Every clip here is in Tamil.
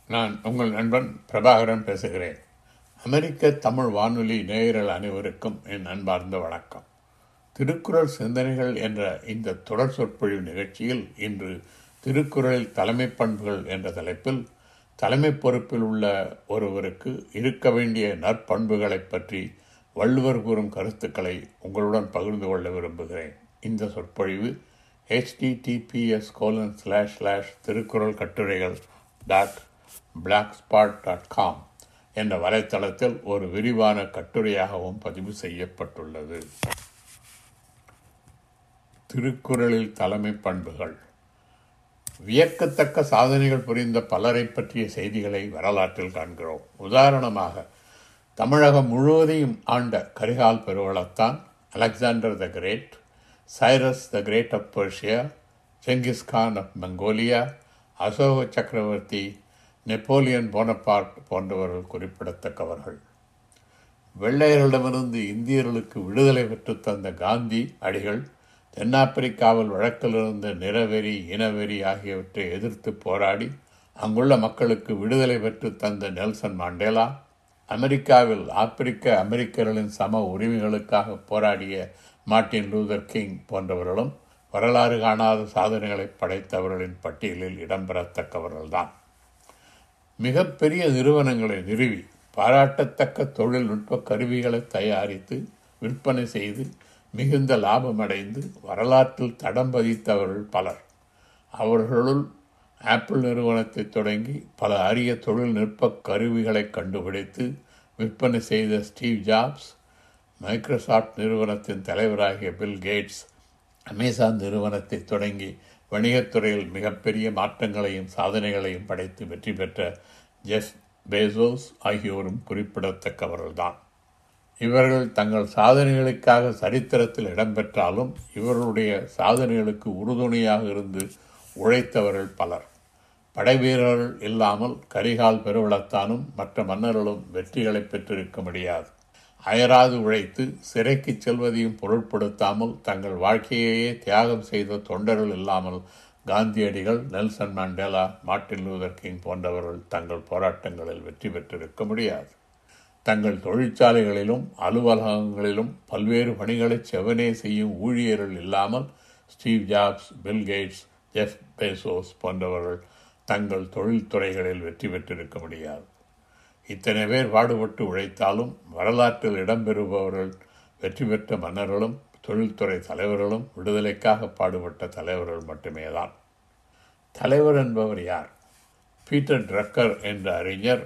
நான் உங்கள் நண்பன் பிரபாகரன் பேசுகிறேன் அமெரிக்க தமிழ் வானொலி நேயர்கள் அனைவருக்கும் என் அன்பார்ந்த வணக்கம் திருக்குறள் சிந்தனைகள் என்ற இந்த தொடர் சொற்பொழிவு நிகழ்ச்சியில் இன்று திருக்குறளில் தலைமை பண்புகள் என்ற தலைப்பில் தலைமை பொறுப்பில் உள்ள ஒருவருக்கு இருக்க வேண்டிய நற்பண்புகளை பற்றி வள்ளுவர் கூறும் கருத்துக்களை உங்களுடன் பகிர்ந்து கொள்ள விரும்புகிறேன் இந்த சொற்பொழிவு HTTPS colon slash slash Thirukkural கட்டுரைகள் dot blogspot dot com என்ற வலைத்தளத்தில் ஒரு விரிவான கட்டுரையாகவும் பதிவு செய்யப்பட்டுள்ளது திருக்குறளில் தலைமை பண்புகள் வியக்கத்தக்க சாதனைகள் புரிந்த பலரை பற்றிய செய்திகளை வரலாற்றில் காண்கிறோம் உதாரணமாக தமிழகம் முழுவதையும் ஆண்ட Karikal Peruvalathan Alexander the great Cyrus the great of Persia Genghis Khan of Mongolia Ashoka சக்கரவர்த்தி நெப்போலியன் போனபார்ட் போன்றவர்கள் குறிப்பிடத்தக்கவர்கள் வெள்ளையர்களிடமிருந்து இந்தியர்களுக்கு விடுதலை பெற்று தந்த காந்தி அடிகள் தென்னாப்பிரிக்காவில் வழக்கில் இருந்த நிறவெறி இனவெறி ஆகியவற்றை எதிர்த்து போராடி அங்குள்ள மக்களுக்கு விடுதலை பெற்று தந்த நெல்சன் மாண்டேலா அமெரிக்காவில் ஆப்பிரிக்க அமெரிக்கர்களின் சம உரிமைகளுக்காக போராடிய மார்ட்டின் லூதர் கிங் போன்றவர்களும் வரலாறு காணாத சாதனைகளை படைத்தவர்களின் பட்டியலில் இடம்பெறத்தக்கவர்கள்தான் மிகப்பெரிய நிறுவனங்களை நிறுவி பாராட்டத்தக்க தொழில்நுட்ப கருவிகளை தயாரித்து விற்பனை செய்து மிகுந்த லாபமடைந்து வரலாற்றில் தடம் பதித்தவர்கள் பலர் அவர்களுள் ஆப்பிள் நிறுவனத்தை தொடங்கி பல அரிய தொழில்நுட்ப கருவிகளை கண்டுபிடித்து விற்பனை செய்த ஸ்டீவ் ஜாப்ஸ் மைக்ரோசாஃப்ட் நிறுவனத்தின் தலைவராகிய பில் கேட்ஸ் அமேசான் நிறுவனத்தை தொடங்கி வணிகத்துறையில் மிகப்பெரிய மாற்றங்களையும் சாதனைகளையும் படைத்து வெற்றி பெற்ற ஜெஃப் பேசோஸ் ஆகியோரும் குறிப்பிடத்தக்கவர்கள்தான் இவர்கள் தங்கள் சாதனைகளுக்காக சரித்திரத்தில் இடம்பெற்றாலும் இவர்களுடைய சாதனைகளுக்கு உறுதுணையாக இருந்து உழைத்தவர்கள் பலர் படைவீரர்கள் இல்லாமல் கரிகால் பெருவளத்தானும் மற்ற மன்னர்களும் வெற்றிகளை பெற்றிருக்க முடியாது அயராது உழைத்து சிறைக்கு செல்வதையும் பொருட்படுத்தாமல் தங்கள் வாழ்க்கையையே தியாகம் செய்த தொண்டர்கள் இல்லாமல் காந்தியடிகள் Nelson Mandela Martin Luther King போன்றவர்கள் தங்கள் போராட்டங்களில் வெற்றி பெற்றிருக்க முடியாது தங்கள் தொழிற்சாலைகளிலும் அலுவலகங்களிலும் பல்வேறு பணிகளை செவனே செய்யும் ஊழியர்கள் இல்லாமல் Steve Jobs Bill Gates Jeff Bezos போன்றவர்கள் தங்கள் தொழில்துறைகளில் வெற்றி பெற்றிருக்க முடியாது இத்தனை பேர் பாடுபட்டு உழைத்தாலும் வரலாற்றில் இடம்பெறுபவர்கள் வெற்றி பெற்ற மன்னர்களும் தொழில்துறை தலைவர்களும் விடுதலைக்காக பாடுபட்ட தலைவர்கள் மட்டுமே தான் தலைவர் என்பவர் யார் பீட்டர் ட்ரக்கர் என்ற அறிஞர்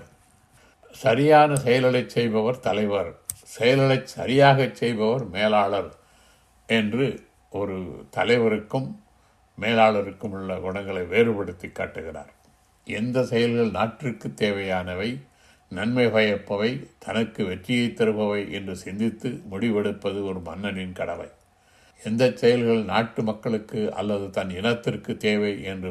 சரியான செயல்களை செய்பவர் தலைவர் செயல்களை சரியாக செய்பவர் மேலாளர் என்று ஒரு தலைவருக்கும் மேலாளருக்கும் உள்ள குணங்களை வேறுபடுத்தி காட்டுகிறார் எந்த செயல்கள் நாட்டிற்கு தேவையானவை நன்மை பயப்பவை தனக்கு வெற்றியை தருபவை என்று சிந்தித்து முடிவெடுப்பது ஒரு மன்னனின் கடமை எந்த செயல்கள் நாட்டு மக்களுக்கு அல்லது தன் இனத்திற்கு தேவை என்று